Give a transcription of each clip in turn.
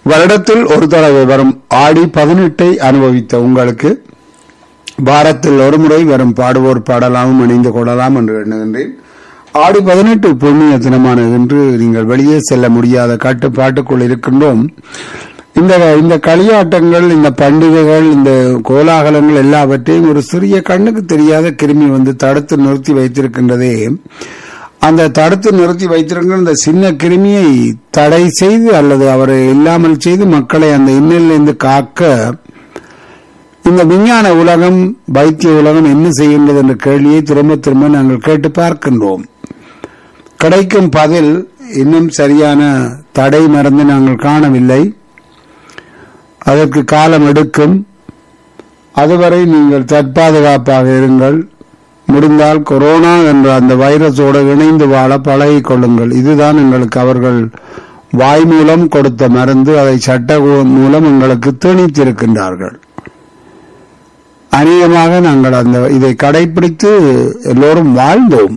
வருடத்தில் ஒரு தடவை வரும் ஆடி பதினெட்டை அனுபவித்த உங்களுக்கு வாரத்தில் ஒரு முறை வரும் பாடுவோர் பாடலாமும் இணைந்து கொள்ளலாம் என்று எண்ணுகின்றேன் ஆடி பதினெட்டு புண்ணிய தினமானது என்று நீங்கள் வெளியே செல்ல முடியாத கட்டுப்பாட்டுக்குள் இருக்கின்றோம் இந்த இந்த களியாட்டங்கள் இந்த பண்டிகைகள் இந்த கோலாகலங்கள் எல்லாவற்றையும் ஒரு சிறிய கண்ணுக்கு தெரியாத கிருமி வந்து தடுத்து நிறுத்தி வைத்திருக்கின்றதே அந்த தடுத்து நிறுத்தி வைத்திருக்கிற இந்த சின்ன கிருமியை தடை செய்து அல்லது அவரை இல்லாமல் செய்து மக்களை அந்த இன்னிலிருந்து காக்க இந்த விஞ்ஞான உலகம் வைத்திய உலகம் என்ன செய்கின்றது என்ற கேள்வியை திரும்ப திரும்ப நாங்கள் கேட்டு பார்க்கின்றோம் கிடைக்கும் பதில் இன்னும் சரியான தடை மருந்து நாங்கள் காணவில்லை அதற்கு காலம் எடுக்கும் அதுவரை நீங்கள் தற்பாதுகாப்பாக இருங்கள் முடிந்தால் கொரோனா என்ற அந்த வைரஸோடு இணைந்து வாழ பழகிக் கொள்ளுங்கள் இதுதான் எங்களுக்கு அவர்கள் வாய் மூலம் கொடுத்த மருந்து அதை சட்ட மூலம் எங்களுக்கு திணித்திருக்கின்றார்கள் அநேகமாக நாங்கள் அந்த இதை கடைபிடித்து எல்லோரும் வாழ்ந்தோம்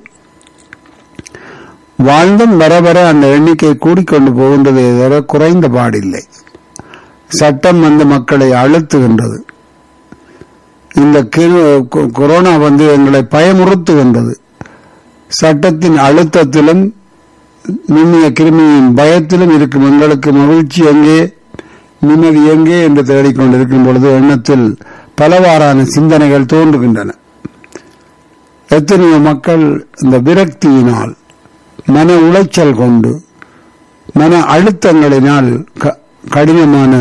வாழ்ந்தும் வர வர அந்த எண்ணிக்கை கூடிக்கொண்டு போகின்றது தவிர குறைந்த பாடில்லை சட்டம் வந்து மக்களை அழுத்துகின்றது இந்த கொரோனா வந்து எங்களை பயமுறுத்துகின்றது சட்டத்தின் அழுத்தத்திலும் நுண்ணிய கிருமியின் பயத்திலும் இருக்கும் எங்களுக்கு மகிழ்ச்சி எங்கே நிம்மதி எங்கே என்று தேடிக்கொண்டிருக்கும் பொழுது எண்ணத்தில் பலவாறான சிந்தனைகள் தோன்றுகின்றன எத்தனையோ மக்கள் இந்த விரக்தியினால் மன உளைச்சல் கொண்டு மன அழுத்தங்களினால் கடினமான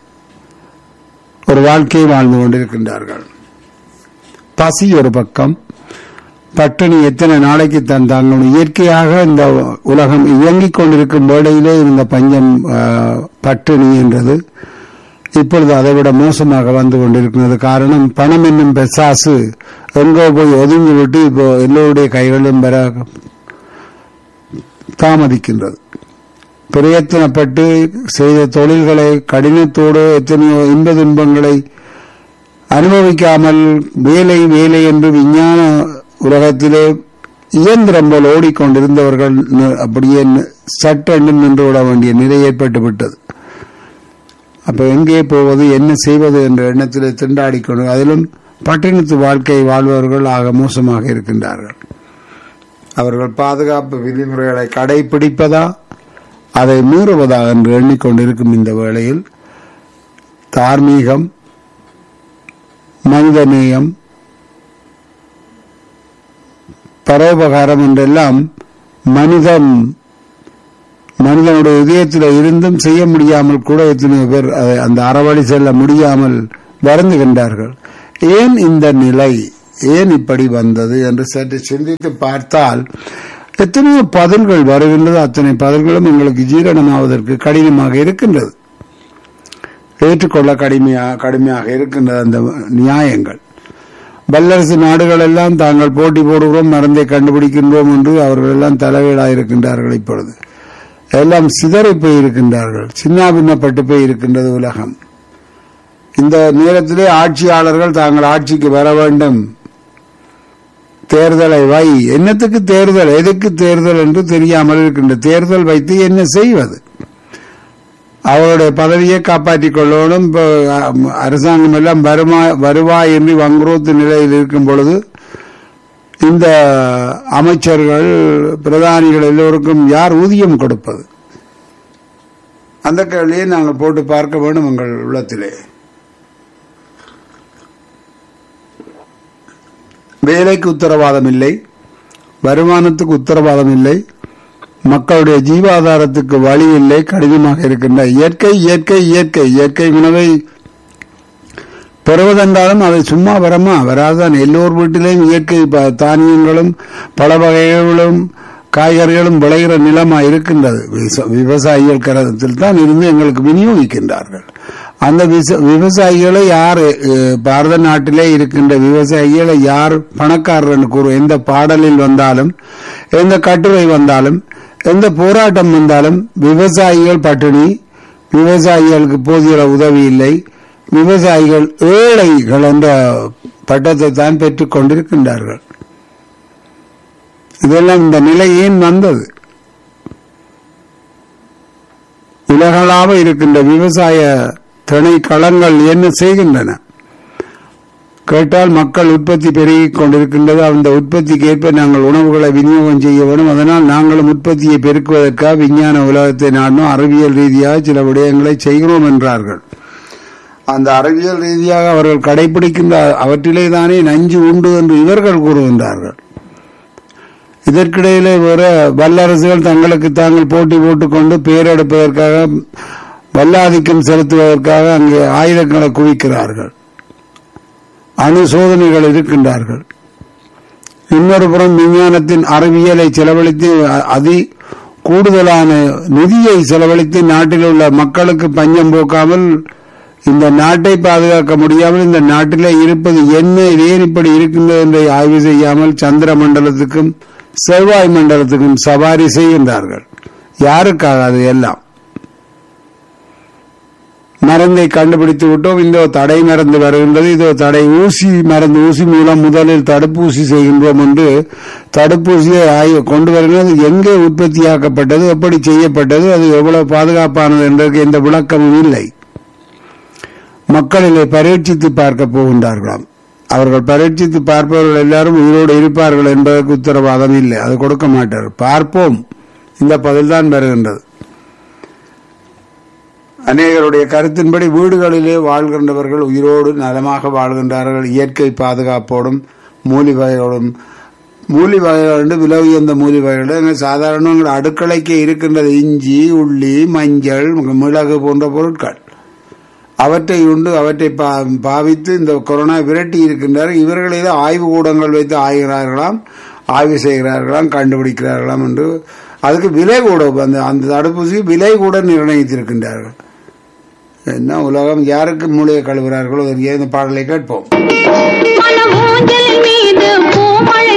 ஒரு வாழ்க்கையை வாழ்ந்து கொண்டிருக்கின்றார்கள் பசி ஒரு பக்கம் பட்டினி எத்தனை நாளைக்கு தான் தாங்கள் இயற்கையாக இந்த உலகம் இயங்கிக் கொண்டிருக்கும் வேளையிலே இருந்த பஞ்சம் பட்டினி என்றது இப்பொழுது அதைவிட மோசமாக வந்து கொண்டிருக்கிறது காரணம் பணம் என்னும் பெசாசு எங்கோ போய் ஒதுங்கி விட்டு இப்போ எல்லோருடைய கைகளிலும் பெற தாமதிக்கின்றது பிரயத்தனப்பட்டு செய்த தொழில்களை கடினத்தோடு எத்தனையோ இன்ப துன்பங்களை அனுபவிக்காமல் வேலை வேலை என்று விஞ்ஞான உலகத்திலே இயந்திரம் போல் ஓடிக்கொண்டிருந்தவர்கள் அப்படியே சட்டென்று நின்று விட வேண்டிய நிலை ஏற்பட்டு விட்டது அப்ப எங்கே போவது என்ன செய்வது என்ற எண்ணத்தில் திண்டாடிக்கொண்டு அதிலும் பட்டினத்து வாழ்க்கை வாழ்பவர்கள் ஆக மோசமாக இருக்கின்றார்கள் அவர்கள் பாதுகாப்பு விதிமுறைகளை கடைபிடிப்பதா அதை மீறுவதா என்று எண்ணிக்கொண்டிருக்கும் இந்த வேளையில் தார்மீகம் மனிதநேயம் பரோபகாரம் என்றெல்லாம் மனிதன் மனிதனுடைய இதயத்தில் இருந்தும் செய்ய முடியாமல் கூட எத்தனையோ பேர் அந்த அறவழி செல்ல முடியாமல் வருந்துகின்றார்கள் ஏன் இந்த நிலை ஏன் இப்படி வந்தது என்று சற்று சிந்தித்து பார்த்தால் எத்தனையோ பதில்கள் வருகின்றது அத்தனை பதில்களும் எங்களுக்கு ஜீரணமாவதற்கு கடினமாக இருக்கின்றது ஏற்றுக்கொள்ள கடுமையாக கடுமையாக இருக்கின்றது அந்த நியாயங்கள் வல்லரசு நாடுகள் எல்லாம் தாங்கள் போட்டி போடுகிறோம் மருந்தை கண்டுபிடிக்கின்றோம் என்று அவர்கள் எல்லாம் தலைவீடாக இருக்கின்றார்கள் இப்பொழுது எல்லாம் சிதறி போயிருக்கின்றார்கள் சின்னாபின்னப்பட்டு போய் இருக்கின்றது உலகம் இந்த நேரத்திலே ஆட்சியாளர்கள் தாங்கள் ஆட்சிக்கு வர வேண்டும் தேர்தலை வை என்னத்துக்கு தேர்தல் எதுக்கு தேர்தல் என்று தெரியாமல் இருக்கின்ற தேர்தல் வைத்து என்ன செய்வது அவருடைய பதவியை காப்பாற்றிக் கொள்ளணும் அரசாங்கம் எல்லாம் வருமா வருவாய் என்று வங்குரோத்து நிலையில் இருக்கும் பொழுது இந்த அமைச்சர்கள் பிரதானிகள் எல்லோருக்கும் யார் ஊதியம் கொடுப்பது அந்த கேள்வியை நாங்கள் போட்டு பார்க்க வேண்டும் உங்கள் உள்ளத்திலே வேலைக்கு உத்தரவாதம் இல்லை வருமானத்துக்கு உத்தரவாதம் இல்லை மக்களுடைய ஜீவாதாரத்துக்கு வழி இல்லை கடினமாக இருக்கின்ற இயற்கை இயற்கை இயற்கை இயற்கை உணவை பெறுவதென்றாலும் அதை சும்மா வரமா வராதான் எல்லோர் வீட்டிலேயும் இயற்கை தானியங்களும் பல வகைகளும் காய்கறிகளும் விளைகிற நிலமா இருக்கின்றது விவசாயிகள் கரத்தில் தான் இருந்து எங்களுக்கு விநியோகிக்கின்றார்கள் அந்த விவசாயிகளை யார் பாரத நாட்டிலே இருக்கின்ற விவசாயிகளை யார் பணக்காரர் என்று கூறும் எந்த பாடலில் வந்தாலும் எந்த கட்டுரை வந்தாலும் எந்த போராட்டம் வந்தாலும் விவசாயிகள் பட்டினி விவசாயிகளுக்கு போதிய உதவி இல்லை விவசாயிகள் ஏழைகள் என்ற பட்டத்தை தான் பெற்றுக் கொண்டிருக்கின்றார்கள் இதெல்லாம் இந்த நிலை ஏன் வந்தது உலகளாவ இருக்கின்ற விவசாய திணைக்களங்கள் என்ன செய்கின்றன கேட்டால் மக்கள் உற்பத்தி பெருகிக் கொண்டிருக்கின்றது அந்த உற்பத்திக்கு ஏற்ப நாங்கள் உணவுகளை விநியோகம் செய்ய வேண்டும் அதனால் நாங்களும் உற்பத்தியை பெருக்குவதற்காக விஞ்ஞான உலகத்தை நானும் அறிவியல் ரீதியாக சில விடயங்களை செய்கிறோம் என்றார்கள் அந்த அறிவியல் ரீதியாக அவர்கள் கடைபிடிக்கின்ற அவற்றிலே தானே நஞ்சு உண்டு என்று இவர்கள் கூறுகின்றார்கள் இதற்கிடையிலே வேற வல்லரசுகள் தங்களுக்கு தாங்கள் போட்டி போட்டுக்கொண்டு பேரெடுப்பதற்காக வல்லாதிக்கம் செலுத்துவதற்காக அங்கே ஆயுதங்களை குவிக்கிறார்கள் அணு சோதனைகள் இருக்கின்றார்கள் இன்னொரு புறம் விஞ்ஞானத்தின் அறிவியலை செலவழித்து அ- அதி கூடுதலான நிதியை செலவழித்து நாட்டில் உள்ள மக்களுக்கு பஞ்சம் போக்காமல் இந்த நாட்டை பாதுகாக்க முடியாமல் இந்த நாட்டிலே இருப்பது என்ன இது ஏன் இப்படி இருக்கின்றது என்பதை ஆய்வு செய்யாமல் சந்திர மண்டலத்துக்கும் செவ்வாய் மண்டலத்துக்கும் சவாரி செய்கின்றார்கள் யாருக்காக அது எல்லாம் மருந்தை கண்டுபிடித்து விட்டோம் இந்த தடை மருந்து வருகின்றது இதோ தடை ஊசி மருந்து ஊசி மூலம் முதலில் தடுப்பூசி செய்கின்றோம் என்று தடுப்பூசியை ஆய்வு கொண்டு வருகிறது எங்கே உற்பத்தியாக்கப்பட்டது எப்படி செய்யப்பட்டது அது எவ்வளவு பாதுகாப்பானது என்றதுக்கு எந்த விளக்கமும் இல்லை மக்களிலே பரீட்சித்து பார்க்க போகின்றார்களாம் அவர்கள் பரீட்சித்து பார்ப்பவர்கள் எல்லாரும் உயிரோடு இருப்பார்கள் என்பதற்கு உத்தரவாதம் இல்லை அது கொடுக்க மாட்டார் பார்ப்போம் இந்த பதில்தான் வருகின்றது அநேகருடைய கருத்தின்படி வீடுகளிலே வாழ்கின்றவர்கள் உயிரோடு நலமாக வாழ்கின்றார்கள் இயற்கை பாதுகாப்போடும் மூலி வகையோடும் மூலி வகைகள் என்று விலை உயர்ந்த மூலி வகைகள் எங்க சாதாரண எங்கள் அடுக்கலைக்கு இருக்கின்றது இஞ்சி உள்ளி மஞ்சள் மிளகு போன்ற பொருட்கள் அவற்றை உண்டு அவற்றை பா- பாவித்து இந்த கொரோனா விரட்டி இருக்கின்றார் இவர்கள் ஏதோ ஆய்வு கூடங்கள் வைத்து ஆய்கிறார்களாம் ஆய்வு செய்கிறார்களாம் கண்டுபிடிக்கிறார்களாம் என்று அதுக்கு விலை கூட அந்த அந்த தடுப்பூசி விலை கூட நிர்ணயித்திருக்கின்றார்கள் என்ன உலகம் யாருக்கு மூளையை கழுவுகிறார்களோ அதற்கு இந்த பாடலை கேட்போம் மன ஊஞ்சலின் மீது பூமழை